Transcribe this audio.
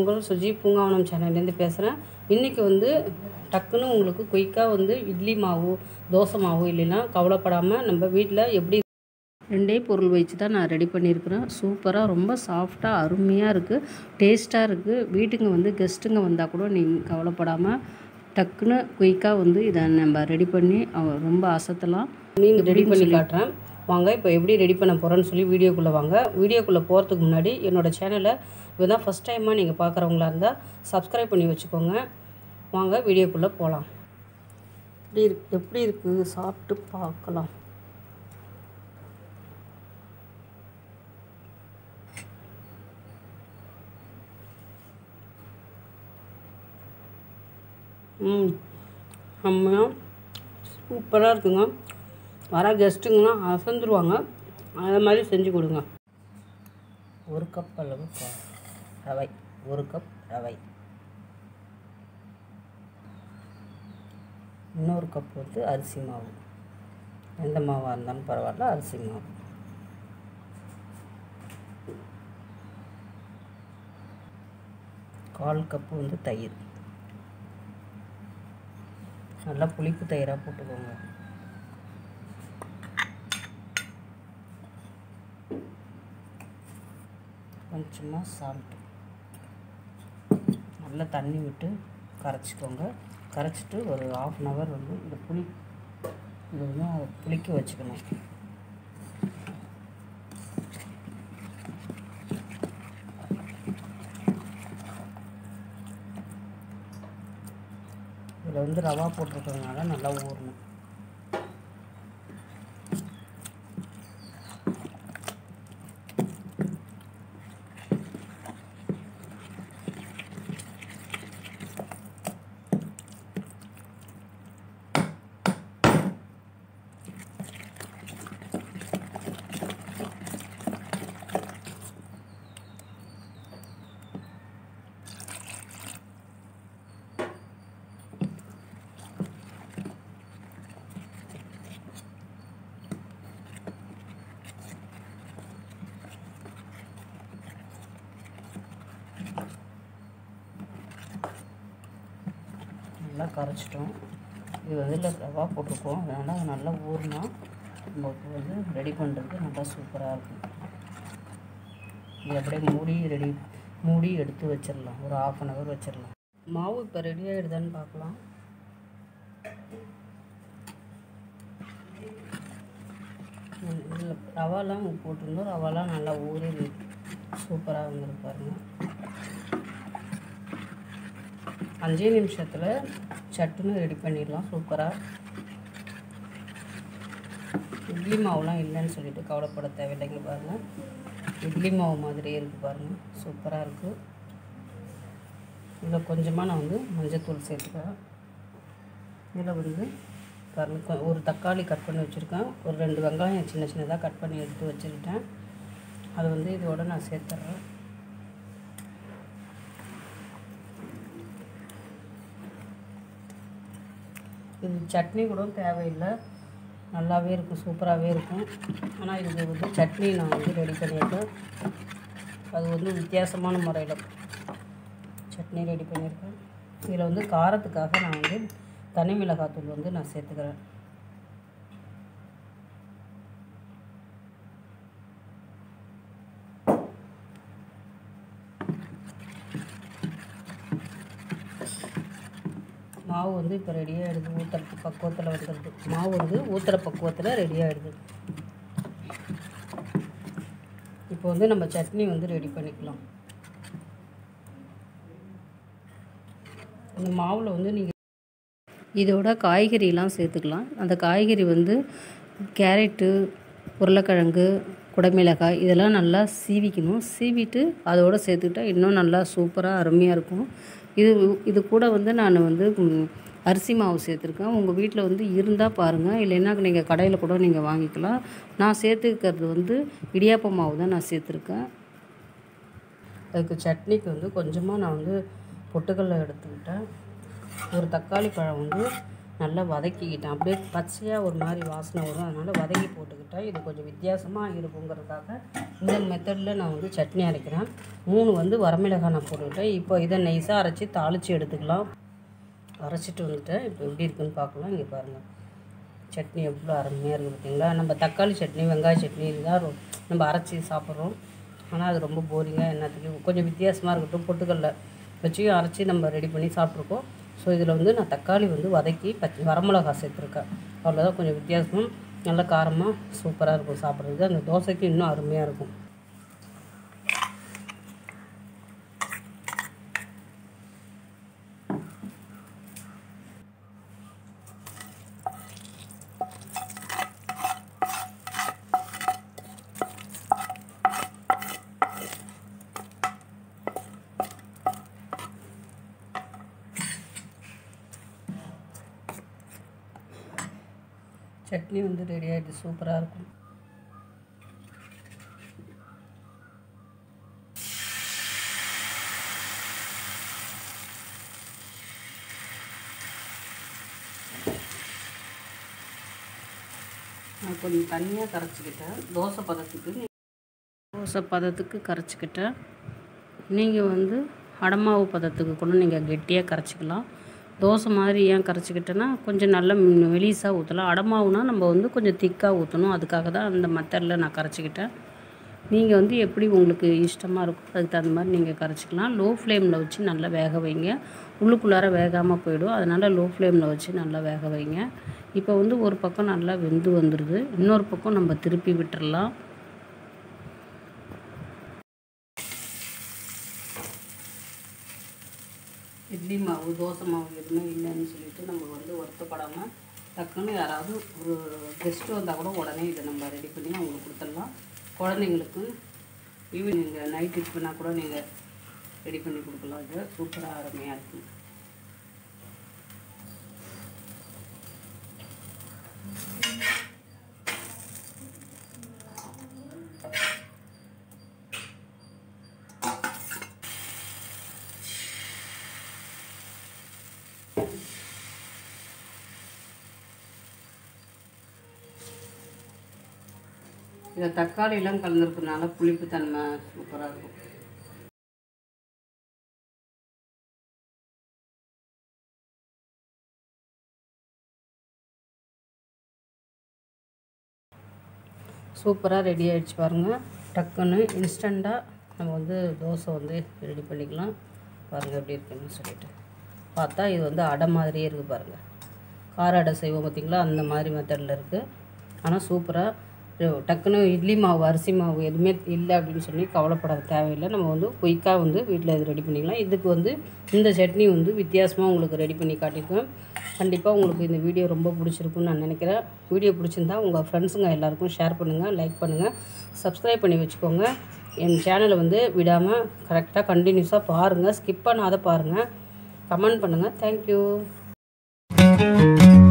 உங்கள் சுஜி பூங்காவனம் சேனல்லேருந்து பேசுகிறேன் இன்றைக்கி வந்து டக்குன்னு உங்களுக்கு குயிக்காக வந்து இட்லி மாவு தோசை மாவு இல்லைன்னா கவலைப்படாமல் நம்ம வீட்டில் எப்படி ரெண்டே பொருள் வச்சு தான் நான் ரெடி பண்ணியிருக்கிறேன் சூப்பராக ரொம்ப சாஃப்டாக அருமையாக இருக்குது டேஸ்ட்டாக இருக்குது வீட்டுக்கு வந்து கெஸ்ட்டுங்க வந்தால் கூட நீங்கள் கவலைப்படாமல் டக்குன்னு குயிக்காக வந்து இதை நம்ம ரெடி பண்ணி அவ- ரொம்ப அசத்தலாம் நீங்கள் ரெடி பண்ணி காட்டுறேன் வாங்க இப்போ எப்படி ரெடி பண்ண போகிறேன்னு சொல்லி வீடியோக்குள்ளே வாங்க வீடியோக்குள்ளே போகிறதுக்கு முன்னாடி என்னோடய சேனலை இதுதான் ஃபஸ்ட் டைமாக நீங்கள் பார்க்குறவங்களா இருந்தால் சப்ஸ்கிரைப் பண்ணி வச்சுக்கோங்க வாங்க வீடியோக்குள்ளே போகலாம் எப்படி இருக்கு எப்படி இருக்குது சாப்பிட்டு பார்க்கலாம் ம் செம்மையாக சூப்பராக இருக்குங்க வர கெஸ்ட்டுங்களாம் அசந்துருவாங்க அதை மாதிரி செஞ்சு கொடுங்க ஒரு கப் அளவு பா- ரவை ஒரு கப் ரவை இன்னொரு கப் வந்து அரிசி மாவு எந்த மாவாக இருந்தாலும் பரவாயில்ல அரிசி மாவு கால் கப்பு வந்து தயிர் நல்லா புளிப்பு தயிராக போட்டுக்கோங்க கொஞ்சமாக சால்ட்டு நல்லா தண்ணி விட்டு கரைச்சிக்கோங்க கரைச்சிட்டு ஒரு ஆஃப் அன் ஹவர் வந்து இந்த புளி இது வந்து அதை புளிக்க வச்சுக்கணும் இதில் வந்து ரவா போட்டிருக்கிறதுனால நல்லா ஊறணும் நல்லா கரைச்சிட்டோம் இது வந்து இல்லை ரவா போட்டிருக்கோம் அதனால் அது நல்லா ஊறினா நமக்கு வந்து ரெடி பண்ணுறதுக்கு நல்லா சூப்பராக இருக்கும் இது அப்படியே மூடி ரெடி மூடி எடுத்து வச்சிடலாம் ஒரு ஆஃப் அன் ஹவர் வச்சிடலாம் மாவு இப்போ ரெடி ஆகிடுதான்னு பார்க்கலாம் இதில் ரவாலாம் போட்டிருந்தோம் ரவாலாம் நல்லா ஊறி சூப்பராக வந்துருக்கு பாருங்கள் அஞ்சே நிமிஷத்தில் சட்டுன்னு ரெடி பண்ணிடலாம் சூப்பராக இட்லி மாவுலாம் இல்லைன்னு சொல்லிட்டு கவலைப்பட தேவையில்லைங்க பாருங்கள் இட்லி மாவு மாதிரியே இருக்குது பாருங்கள் சூப்பராக இருக்குது இதில் கொஞ்சமாக நான் வந்து மஞ்சத்தூள் சேர்த்துக்கிறேன் இதில் வந்து பாருங்க கொ- ஒரு தக்காளி கட் பண்ணி வச்சுருக்கேன் ஒரு ரெண்டு வெங்காயம் சின்ன சின்னதாக கட் பண்ணி எடுத்து வச்சுருக்கேன் அது வந்து இதோட நான் சேர்த்துட்றேன் இது சட்னி கூட தேவையில்லை நல்லாவே இருக்கும் சூப்பராகவே இருக்கும் ஆனால் இதுக்கு வந்து சட்னி நான் வந்து ரெடி பண்ணியிருக்கேன் அது வந்து வித்தியாசமான முறையில் சட்னி ரெடி பண்ணியிருக்கேன் இதில் வந்து காரத்துக்காக நான் வந்து தனி மிளகாத்தூள் வந்து நான் சேர்த்துக்கிறேன் மாவு வந்து இப்போ ரெடியாகிடுது ஊற்றுற பக்குவத்தில் வந்துடுது மாவு வந்து ஊற்றுற பக்குவத்தில் ரெடியாகிடுது இப்போ வந்து நம்ம சட்னி வந்து ரெடி பண்ணிக்கலாம் இந்த மாவில் வந்து நீங்கள் இதோட காய்கறிலாம் சேர்த்துக்கலாம் அந்த காய்கறி வந்து கேரட்டு உருளைக்கிழங்கு குடமிளகாய் இதெல்லாம் நல்லா சீவிக்கணும் சீவிட்டு அதோடு சேர்த்துக்கிட்டா இன்னும் நல்லா சூப்பராக அருமையாக இருக்கும் இது இது கூட வந்து நான் வந்து ம், அரிசி மாவு சேர்த்துருக்கேன் உங்கள் வீட்டில் வந்து இருந்தால் பாருங்கள் இல்லைன்னா நீங்கள் கடையில் கூட நீங்கள் வாங்கிக்கலாம் நான் சேர்த்துக்கிறது வந்து இடியாப்ப மாவு தான் நான் சேர்த்துருக்கேன் அதுக்கு சட்னிக்கு வந்து கொஞ்சமாக நான் வந்து பொட்டுக்கடலை எடுத்துக்கிட்டேன் ஒரு தக்காளி பழம் வந்து நல்லா வதக்கிக்கிட்டேன் அப்படியே பச்சையாக ஒரு மாதிரி வாசனை வரும் அதனால் வதக்கி போட்டுக்கிட்டேன் இது கொஞ்சம் வித்தியாசமாக இருக்குங்கிறதுக்காக இந்த மெத்தடில் நான் வந்து சட்னி அரைக்கிறேன் மூணு வந்து வரமிளகாய் நான் போட்டுக்கிட்டேன் இப்போ இதை நைஸாக அரைச்சி தாளித்து எடுத்துக்கலாம் அரைச்சிட்டு வந்துட்டேன் இப்போ எப்படி இருக்குன்னு பார்க்கலாம் இங்கே பாருங்கள் சட்னி எவ்வளோ அருமையாக இருக்குது பார்த்தீங்களா நம்ம தக்காளி சட்னி வெங்காய சட்னி இதுதான் ரொ- நம்ம அரைச்சி சாப்பிட்றோம் ஆனால் அது ரொம்ப போரிங்காக என்னத்துக்கு கொஞ்சம் வித்தியாசமாக இருக்கட்டும் பொட்டுக்கல்ல வச்சியும் அரைச்சி நம்ம ரெடி பண்ணி சாப்பிட்ருக்கோம் ஸோ இதில் வந்து நான் தக்காளி வந்து வதக்கி பச்சை வரமிளகா சேர்த்துருக்கேன் அவ்வளோதான் கொஞ்சம் வித்தியாசம் நல்ல காரமாக சூப்பராக இருக்கும் சாப்பிட்றது அந்த தோசைக்கு இன்னும் அருமையாக இருக்கும் சட்னி வந்து ரெடி ஆகிடுது சூப்பராக இருக்கும் நான் கொஞ்சம் தண்ணியாக கரைச்சிக்கிட்டேன் தோசை பதத்துக்கு தோசை பதத்துக்கு கரைச்சிக்கிட்டேன் நீங்கள் வந்து அடமாவு பதத்துக்கு கூட நீங்கள் கெட்டியாக கரைச்சிக்கலாம் தோசை மாதிரி ஏன் கரைச்சிக்கிட்டேன்னா கொஞ்சம் நல்ல மெலிசாக ஊற்றலாம் அடமாவுனா நம்ம வந்து கொஞ்சம் திக்காக ஊற்றணும் அதுக்காக தான் அந்த மெத்தடில் நான் கரைச்சிக்கிட்டேன் நீங்கள் வந்து எப்படி உங்களுக்கு இஷ்டமாக இருக்கோ அதுக்கு தகுந்த மாதிரி நீங்கள் கரைச்சிக்கலாம் லோ ஃப்ளேமில் வச்சு நல்லா வேக வைங்க உள்ளுக்குள்ளார வேகாமல் போயிடும் அதனால் லோ ஃப்ளேமில் வச்சு நல்லா வேக வைங்க இப்போ வந்து ஒரு பக்கம் நல்லா வெந்து வந்துடுது இன்னொரு பக்கம் நம்ம திருப்பி விட்டுறலாம் இட்லி மாவு தோசை மாவு எதுவுமே இல்லைன்னு சொல்லிட்டு நம்ம வந்து வருத்தப்படாமல் டக்குன்னு யாராவது ஒரு கெஸ்ட்டு வந்தால் கூட உடனே இதை நம்ம ரெடி பண்ணி அவங்களுக்கு கொடுத்துடலாம் குழந்தைங்களுக்கு ஈவினிங் நைட் டிஃபனாக கூட நீங்கள் ரெடி பண்ணி கொடுக்கலாம் இது சூப்பராக அருமையாக இருக்கும் இதில் தக்காளியெல்லாம் கலந்துருக்கனால புளிப்பு தன்மை சூப்பராக இருக்கும் சூப்பராக ரெடி ஆயிடுச்சு பாருங்கள் டக்குன்னு இன்ஸ்டண்ட்டாக நம்ம வந்து தோசை வந்து ரெடி பண்ணிக்கலாம் பாருங்கள் எப்படி இருக்குன்னு சொல்லிட்டு பார்த்தா இது வந்து அடை மாதிரியே இருக்குது பாருங்கள் கார அடை செய்வோம் பார்த்தீங்களா அந்த மாதிரி மெத்தடில் இருக்குது ஆனால் சூப்பராக டக்குன்னு இட்லி மாவு அரிசி மாவு எதுவுமே இல்லை அப்படின்னு சொல்லி கவலைப்பட தேவையில்லை நம்ம வந்து குயிக்காக வந்து வீட்டில் இது ரெடி பண்ணிக்கலாம் இதுக்கு வந்து இந்த சட்னி வந்து வித்தியாசமாக உங்களுக்கு ரெடி பண்ணி காட்டியிருக்கேன் கண்டிப்பாக உங்களுக்கு இந்த வீடியோ ரொம்ப பிடிச்சிருக்குன்னு நான் நினைக்கிறேன் வீடியோ பிடிச்சிருந்தா உங்கள் ஃப்ரெண்ட்ஸுங்க எல்லாருக்கும் ஷேர் பண்ணுங்கள் லைக் பண்ணுங்கள் சப்ஸ்கிரைப் பண்ணி வச்சுக்கோங்க என் சேனலை வந்து விடாமல் கரெக்டாக கண்டினியூஸாக பாருங்கள் ஸ்கிப் பண்ணாத பாருங்கள் கமெண்ட் பண்ணுங்கள் தேங்க்யூ